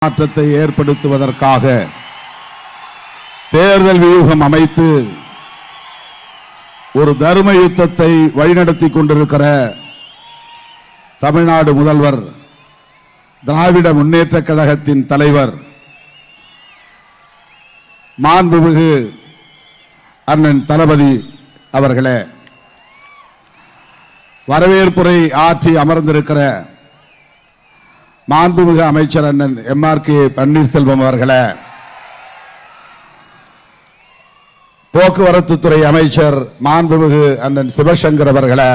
மாற்றத்தை ஏற்படுத்துவதற்காக தேர்தல் வியூகம் அமைத்து ஒரு தர்ம யுத்தத்தை வழிநடத்தி கொண்டிருக்கிற தமிழ்நாடு முதல்வர் திராவிட முன்னேற்ற கழகத்தின் தலைவர் மாண்புமிகு அண்ணன் தளபதி அவர்களே வரவேற்புரை ஆற்றி அமர்ந்திருக்கிற மாண்புமிகு அமைச்சர் அண்ணன் எம் ஆர் கே பன்னீர்செல்வம் அவர்களே போக்குவரத்து துறை அமைச்சர் மாண்புமிகு அண்ணன் சிவசங்கர் அவர்களே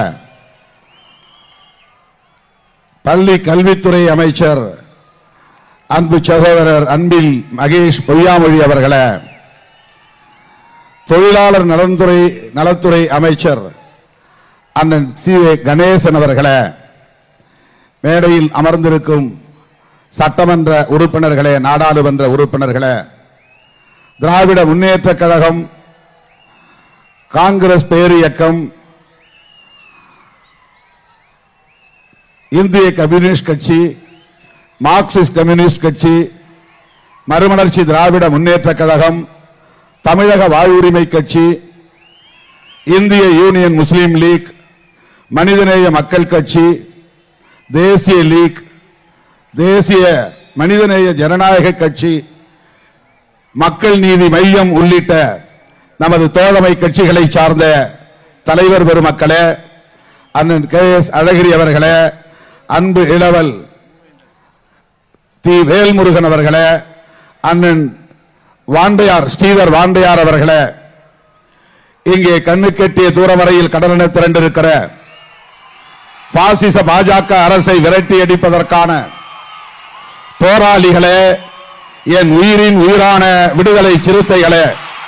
பள்ளி கல்வித்துறை அமைச்சர் அன்பு சகோதரர் அன்பில் மகேஷ் பொய்யாமொழி அவர்களே தொழிலாளர் நலன்துறை நலத்துறை அமைச்சர் அண்ணன் சி வே கணேசன் அவர்களே மேடையில் அமர்ந்திருக்கும் சட்டமன்ற உறுப்பினர்களே நாடாளுமன்ற உறுப்பினர்களே திராவிட முன்னேற்ற கழகம் காங்கிரஸ் பேரியக்கம் இந்திய கம்யூனிஸ்ட் கட்சி மார்க்சிஸ்ட் கம்யூனிஸ்ட் கட்சி மறுமலர்ச்சி திராவிட முன்னேற்ற கழகம் தமிழக வாழ்வுரிமை கட்சி இந்திய யூனியன் முஸ்லீம் லீக் மனிதநேய மக்கள் கட்சி தேசிய லீக் தேசிய மனிதநேய ஜனநாயக கட்சி மக்கள் நீதி மையம் உள்ளிட்ட நமது தோழமை கட்சிகளை சார்ந்த தலைவர் பெருமக்களே அண்ணன் கே எஸ் அழகிரி அவர்களே அன்பு இளவல் தி வேல்முருகன் அவர்களே அண்ணன் வாண்டையார் ஸ்ரீதர் வாண்டையார் அவர்களே இங்கே கண்ணு கெட்டிய தூரம் வரையில் கடலென திரண்டிருக்கிற பாசிச பாஜக அரசை விரட்டி அடிப்பதற்கான போராளிகளே என் உயிரின் உயிரான விடுதலை சிறுத்தைகளே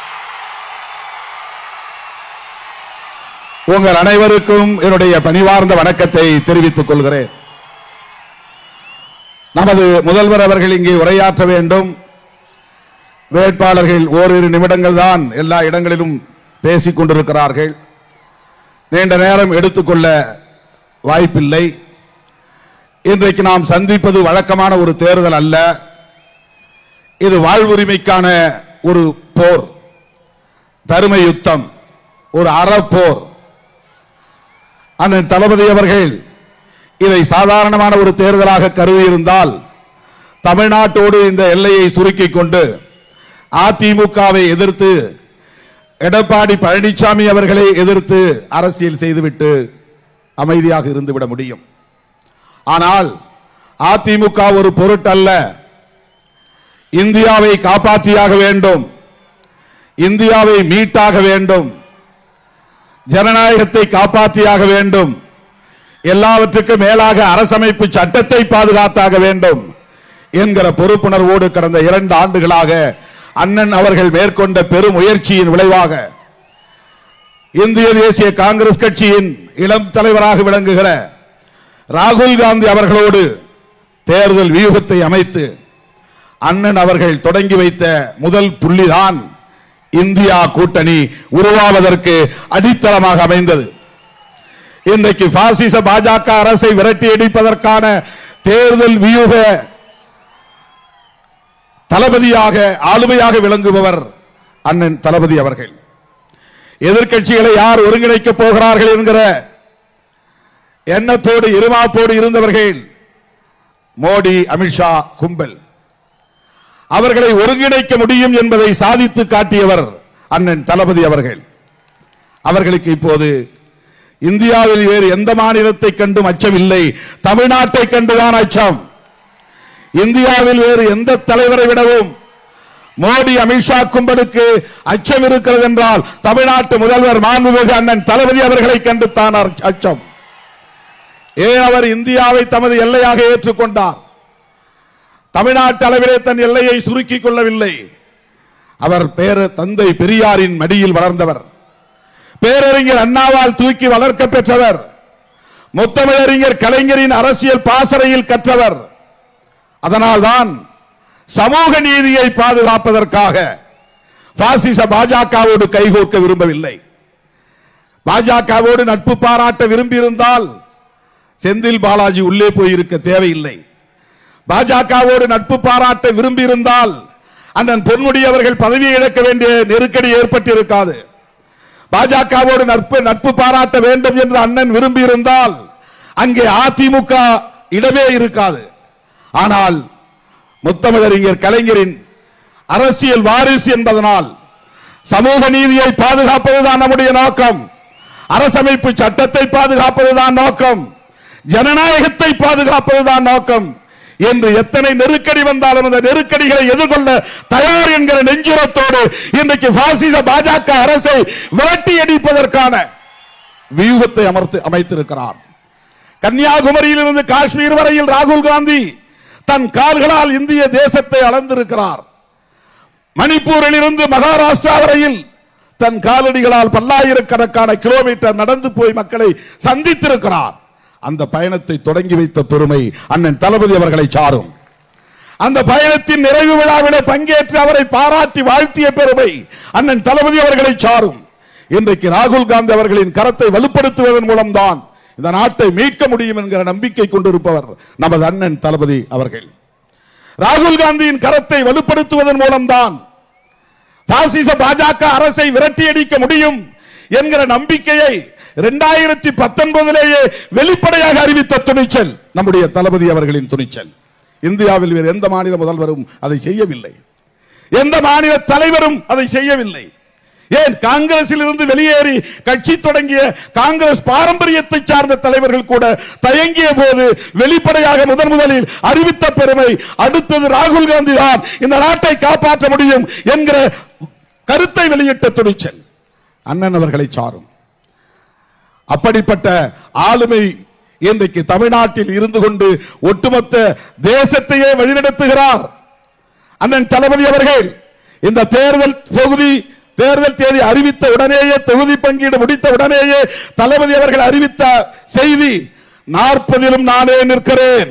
உங்கள் அனைவருக்கும் என்னுடைய பணிவார்ந்த வணக்கத்தை தெரிவித்துக் கொள்கிறேன் நமது முதல்வர் அவர்கள் இங்கே உரையாற்ற வேண்டும் வேட்பாளர்கள் ஓரிரு நிமிடங்கள் தான் எல்லா இடங்களிலும் பேசிக் கொண்டிருக்கிறார்கள் நீண்ட நேரம் எடுத்துக்கொள்ள வாய்ப்பில்லை இன்றைக்கு நாம் சந்திப்பது வழக்கமான ஒரு தேர்தல் அல்ல இது வாழ்வுரிமைக்கான ஒரு போர் தரும யுத்தம் ஒரு அறப்போர் அண்ணன் தளபதி அவர்கள் இதை சாதாரணமான ஒரு தேர்தலாக கருதியிருந்தால் தமிழ்நாட்டோடு இந்த எல்லையை சுருக்கிக் கொண்டு அதிமுகவை எதிர்த்து எடப்பாடி பழனிசாமி அவர்களை எதிர்த்து அரசியல் செய்துவிட்டு அமைதியாக இருந்துவிட முடியும் ஆனால் அதிமுக ஒரு பொருட்டல்ல இந்தியாவை காப்பாற்றியாக வேண்டும் இந்தியாவை மீட்டாக வேண்டும் ஜனநாயகத்தை காப்பாற்றியாக வேண்டும் எல்லாவற்றுக்கும் மேலாக அரசமைப்பு சட்டத்தை பாதுகாத்தாக வேண்டும் என்கிற பொறுப்புணர்வோடு கடந்த இரண்டு ஆண்டுகளாக அண்ணன் அவர்கள் மேற்கொண்ட பெரும் முயற்சியின் விளைவாக இந்திய தேசிய காங்கிரஸ் கட்சியின் இளம் தலைவராக விளங்குகிற ராகுல் காந்தி அவர்களோடு தேர்தல் வியூகத்தை அமைத்து அண்ணன் அவர்கள் தொடங்கி வைத்த முதல் புள்ளிதான் இந்தியா கூட்டணி உருவாவதற்கு அடித்தளமாக அமைந்தது இன்றைக்கு பாசிச பாஜக அரசை விரட்டி அடிப்பதற்கான தேர்தல் வியூக தளபதியாக ஆளுமையாக விளங்குபவர் அண்ணன் தளபதி அவர்கள் எதிர்க்கட்சிகளை யார் ஒருங்கிணைக்க போகிறார்கள் என்கிற எண்ணத்தோடு இருமாப்போடு இருந்தவர்கள் மோடி அமித்ஷா கும்பல் அவர்களை ஒருங்கிணைக்க முடியும் என்பதை சாதித்து காட்டியவர் அண்ணன் தளபதி அவர்கள் அவர்களுக்கு இப்போது இந்தியாவில் வேறு எந்த மாநிலத்தை கண்டும் அச்சம் இல்லை தமிழ்நாட்டை கண்டுதான் அச்சம் இந்தியாவில் வேறு எந்த தலைவரை விடவும் மோடி அமித்ஷா கும்பலுக்கு அச்சம் இருக்கிறது என்றால் தமிழ்நாட்டு முதல்வர் மாண்புமிகு அண்ணன் தளபதி அவர்களை கண்டு தான் அச்சம் ஏன் அவர் இந்தியாவை தமது எல்லையாக ஏற்றுக்கொண்டார் தமிழ்நாட்டு அளவிலே தன் எல்லையை சுருக்கிக் கொள்ளவில்லை அவர் பேர தந்தை பெரியாரின் மடியில் வளர்ந்தவர் பேரறிஞர் அண்ணாவால் தூக்கி வளர்க்க பெற்றவர் முத்தமிழறிஞர் கலைஞரின் அரசியல் பாசறையில் கற்றவர் அதனால்தான் சமூக நீதியை பாதுகாப்பதற்காக பாசிச பாஜகவோடு கைகோர்க்க விரும்பவில்லை பாஜகவோடு நட்பு பாராட்ட விரும்பியிருந்தால் செந்தில் பாலாஜி உள்ளே போயிருக்க தேவையில்லை பாஜகவோடு நட்பு பாராட்ட விரும்பி இருந்தால் அண்ணன் பொன்முடி அவர்கள் பதவியை இழக்க வேண்டிய நெருக்கடி ஏற்பட்டிருக்காது பாஜகவோடு நட்பு நட்பு பாராட்ட வேண்டும் என்று அண்ணன் விரும்பி இருந்தால் அங்கே அதிமுக இடமே இருக்காது ஆனால் முத்தமிழறிஞர் கலைஞரின் அரசியல் வாரிசு என்பதனால் சமூக நீதியை பாதுகாப்பதுதான் நம்முடைய நோக்கம் அரசமைப்பு சட்டத்தை பாதுகாப்பதுதான் நோக்கம் ஜனநாயகத்தை பாதுகாப்பதுதான் நோக்கம் என்று எத்தனை நெருக்கடி வந்தாலும் அந்த நெருக்கடிகளை எதிர்கொள்ள தயார் என்கிற நெஞ்சுரத்தோடு இன்றைக்கு பாசிச பாஜக அரசை விரட்டி அடிப்பதற்கான வியூகத்தை அமர்த்து அமைத்திருக்கிறார் கன்னியாகுமரியிலிருந்து காஷ்மீர் வரையில் ராகுல் காந்தி தன் கால்களால் இந்திய தேசத்தை அளந்திருக்கிறார் மணிப்பூரில் இருந்து மகாராஷ்டிரா வரையில் தன் காலடிகளால் பல்லாயிரக்கணக்கான கிலோமீட்டர் நடந்து போய் மக்களை சந்தித்திருக்கிறார் அந்த பயணத்தை தொடங்கி வைத்த பெருமை அண்ணன் தளபதி அவர்களை சாரும் அந்த பயணத்தின் நிறைவு விழாவிலே பங்கேற்று அவரை பாராட்டி வாழ்த்திய பெருமை அண்ணன் தளபதி அவர்களை சாரும் இன்றைக்கு ராகுல் காந்தி அவர்களின் கரத்தை வலுப்படுத்துவதன் மூலம்தான் இந்த நாட்டை மீட்க முடியும் என்கிற நம்பிக்கை கொண்டிருப்பவர் நமது அண்ணன் தளபதி அவர்கள் ராகுல் காந்தியின் கரத்தை வலுப்படுத்துவதன் மூலம்தான் பாசிச பாஜக அரசை விரட்டியடிக்க முடியும் என்கிற நம்பிக்கையை இரண்டாயிரத்தி பத்தொன்பதிலேயே வெளிப்படையாக அறிவித்த துணிச்சல் நம்முடைய தளபதி அவர்களின் துணிச்சல் இந்தியாவில் வேறு எந்த மாநில முதல்வரும் அதை செய்யவில்லை எந்த மாநில தலைவரும் அதை செய்யவில்லை ஏன் காங்கிரசில் இருந்து வெளியேறி கட்சி தொடங்கிய காங்கிரஸ் பாரம்பரியத்தை சார்ந்த தலைவர்கள் கூட தயங்கிய போது வெளிப்படையாக முதன் முதலில் அறிவித்த பெருமை அடுத்தது ராகுல் காந்தி தான் இந்த நாட்டை காப்பாற்ற முடியும் என்கிற கருத்தை வெளியிட்ட துணிச்சல் அண்ணன் அவர்களை சாரும் அப்படிப்பட்ட ஆளுமை இன்றைக்கு தமிழ்நாட்டில் இருந்து கொண்டு ஒட்டுமொத்த தேசத்தையே வழிநடத்துகிறார் அண்ணன் தளபதி அவர்கள் இந்த தேர்தல் தொகுதி தேர்தல் தேதி அறிவித்த உடனேயே தொகுதி பங்கீடு முடித்த உடனேயே தளபதி அவர்கள் அறிவித்த செய்தி நாற்பதிலும் நானே நிற்கிறேன்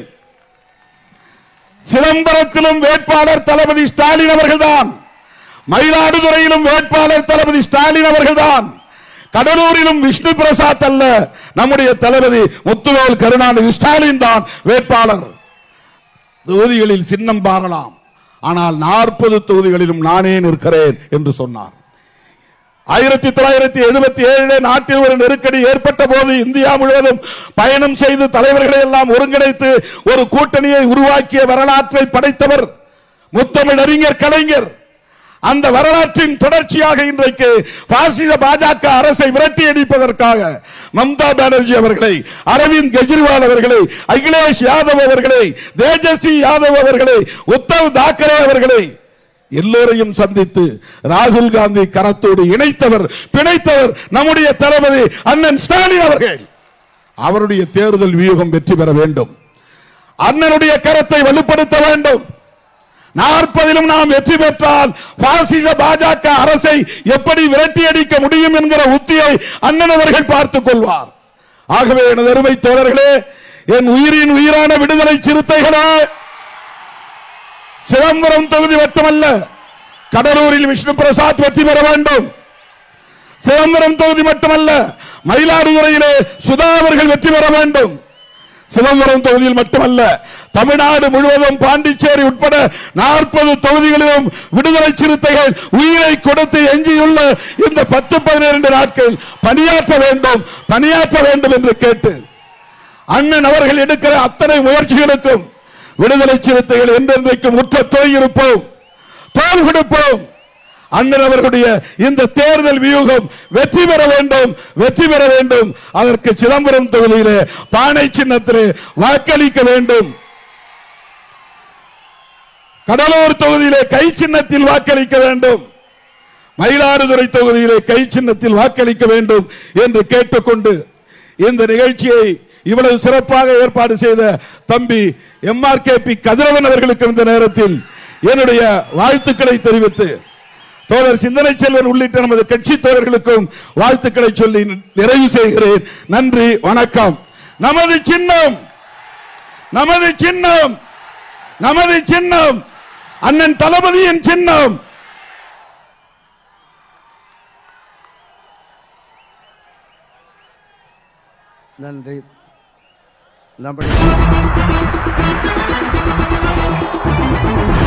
சிதம்பரத்திலும் வேட்பாளர் தளபதி ஸ்டாலின் அவர்கள்தான் மயிலாடுதுறையிலும் வேட்பாளர் தளபதி ஸ்டாலின் அவர்கள்தான் கடலூரிலும் விஷ்ணு பிரசாத் அல்ல நம்முடைய தளபதி முத்துவேல் கருணாநிதி ஸ்டாலின் தான் வேட்பாளர் தொகுதிகளில் சின்னம் பாரலாம் ஆனால் நாற்பது தொகுதிகளிலும் நானே நிற்கிறேன் என்று சொன்னார் ஆயிரத்தி தொள்ளாயிரத்தி எழுபத்தி ஏழு நாட்டில் ஒரு நெருக்கடி ஏற்பட்ட போது இந்தியா முழுவதும் பயணம் செய்து தலைவர்களை எல்லாம் ஒருங்கிணைத்து ஒரு கூட்டணியை உருவாக்கிய வரலாற்றை படைத்தவர் முத்தமிழ் அறிஞர் கலைஞர் அந்த வரலாற்றின் தொடர்ச்சியாக இன்றைக்கு பாசிச பாஜக அரசை விரட்டி அடிப்பதற்காக மம்தா பானர்ஜி அவர்களை அரவிந்த் கெஜ்ரிவால் அவர்களை அகிலேஷ் யாதவ் அவர்களை தேஜஸ்வி யாதவ் அவர்களை உத்தவ் தாக்கரே அவர்களை எல்லோரையும் சந்தித்து ராகுல் காந்தி கரத்தோடு இணைத்தவர் பிணைத்தவர் நம்முடைய தளபதி அண்ணன் ஸ்டாலின் அவர்கள் அவருடைய தேர்தல் வியூகம் வெற்றி பெற வேண்டும் அண்ணனுடைய கரத்தை வலுப்படுத்த வேண்டும் நாற்பதிலும் நாம் வெற்றி பெற்றால் பாசிச பாஜக அரசை எப்படி விரட்டி அடிக்க முடியும் என்கிற உத்தியை அண்ணன் அவர்கள் பார்த்துக் கொள்வார் ஆகவே எனது அருமை தோழர்களே என் உயிரின் உயிரான விடுதலை சிறுத்தைகளே சிதம்பரம் தொகுதி மட்டுமல்ல கடலூரில் விஷ்ணு பிரசாத் வெற்றி பெற வேண்டும் சிதம்பரம் தொகுதி மட்டுமல்ல மயிலாடுதுறையிலே சுதா அவர்கள் வெற்றி பெற வேண்டும் சிதம்பரம் தொகுதியில் மட்டுமல்ல தமிழ்நாடு முழுவதும் பாண்டிச்சேரி உட்பட நாற்பது தொகுதிகளிலும் விடுதலை சிறுத்தைகள் உயிரை கொடுத்து எஞ்சியுள்ள இந்த பத்து பதினிரண்டு நாட்கள் பணியாற்ற வேண்டும் பணியாற்ற வேண்டும் என்று கேட்டு அண்ணன் அவர்கள் எடுக்கிற அத்தனை முயற்சிகளுக்கும் விடுதலை சிறுத்தைகள் என்றென்றைக்கும் உற்ற துணை இருப்போம் தோல் கொடுப்போம் அண்ணன் அவர்களுடைய இந்த தேர்தல் வியூகம் வெற்றி பெற வேண்டும் வெற்றி பெற வேண்டும் அதற்கு சிதம்பரம் தொகுதியிலே பானை சின்னத்திலே வாக்களிக்க வேண்டும் கடலூர் தொகுதியிலே கை சின்னத்தில் வாக்களிக்க வேண்டும் மயிலாடுதுறை தொகுதியிலே கை சின்னத்தில் வாக்களிக்க வேண்டும் என்று கேட்டுக்கொண்டு இந்த நிகழ்ச்சியை இவ்வளவு சிறப்பாக ஏற்பாடு செய்த தம்பி M R K P Kathiravan அவர்களுக்கு இந்த நேரத்தில் என்னுடைய வாழ்த்துக்களை தெரிவித்து தோழர் சிந்தனை செல்வன் உள்ளிட்ட நமது கட்சி தோழர்களுக்கும் வாழ்த்துக்களை சொல்லி நிறைவு செய்கிறேன் நன்றி வணக்கம் நமது சின்னம் நமது சின்னம் நமது சின்னம் அண்ணன் தளபதியின் சின்னம் நன்றி எல்லாம் படி